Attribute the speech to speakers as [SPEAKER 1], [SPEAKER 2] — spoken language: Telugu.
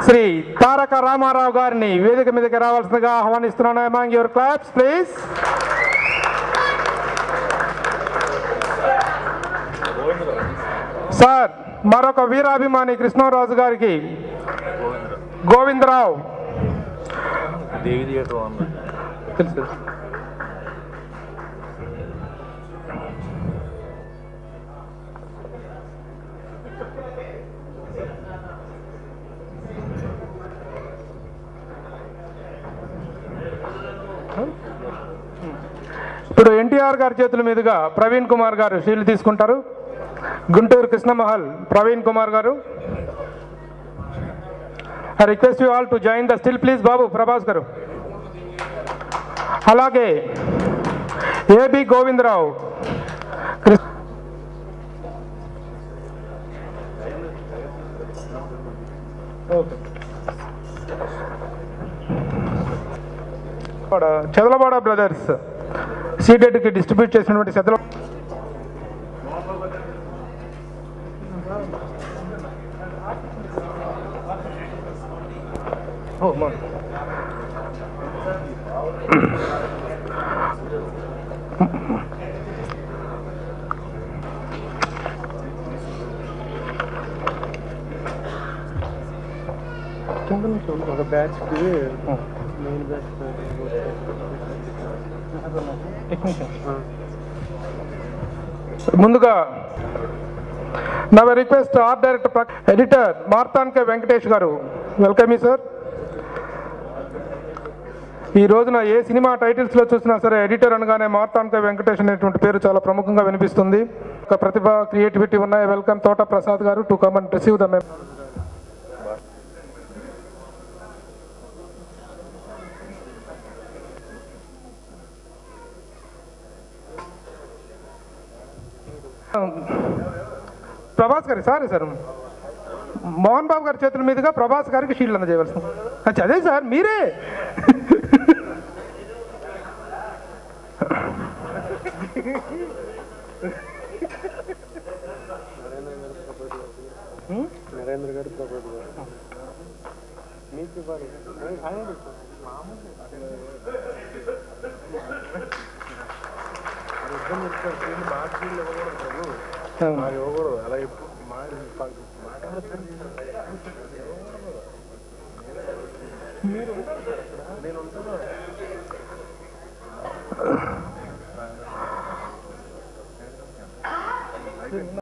[SPEAKER 1] శ్రీ తారక రామారావు గారిని వేదిక మీదకి రావాల్సిందిగా ఆహ్వానిస్తున్నాను among your claps please sir మరొక వీరాభిమాని కృష్ణరాజు గారికి గోవిందరావు
[SPEAKER 2] దేవి థియేటర్ అన్న
[SPEAKER 1] తెలుసు తెలుసు. ఇప్పుడు ఎన్టీఆర్ గారి చేతుల మీదుగా ప్రవీణ్ కుమార్ గారు షీల్డ్ తీసుకుంటారు Guntur కృష్ణమహల్ Praveen Kumar garu I request you all to join the still please Babu Prabhas garu అలాగే ఏబి గోవిందరావు కృష్ణ చదలవాడ బ్రదర్స్ సీడెడ్కి డిస్ట్రిబ్యూట్ చేసినటువంటి చదల ఓ మా కింద నుంచి ఒక బ్యాచ్కి మెయిన్ బ్యాచ్ ముందుగా నవ request art director editor Marthand K Venkatesh garu welcome you sir ఈ రోజున ఏ సినిమా టైటిల్స్ లో చూసినా సరే ఎడిటర్ అనగానే మార్తాన్ కే వెంకటేష్ అనేటువంటి పేరు చాలా ప్రముఖంగా వినిపిస్తుంది ఒక ప్రతిభ క్రియేటివిటీ ఉన్నాయి welcome Thota Prasad garu to come and receive the మెమ్ ప్రభాస్ గారి సారీ సార్ మోహన్ బాబు గారి చేతుల మీదుగా ప్రభాస్ గారికి షీల్డ్ అందజేయవలసింది అచ్చా, అదే సార్ మీరే
[SPEAKER 2] నరేంద్ర గారు ప్రపోజ్ మీకు ఇవ్వాలి మాకు ఇవ్వకూడదు అలా ఎప్పుడు మా నేను ఉంటాను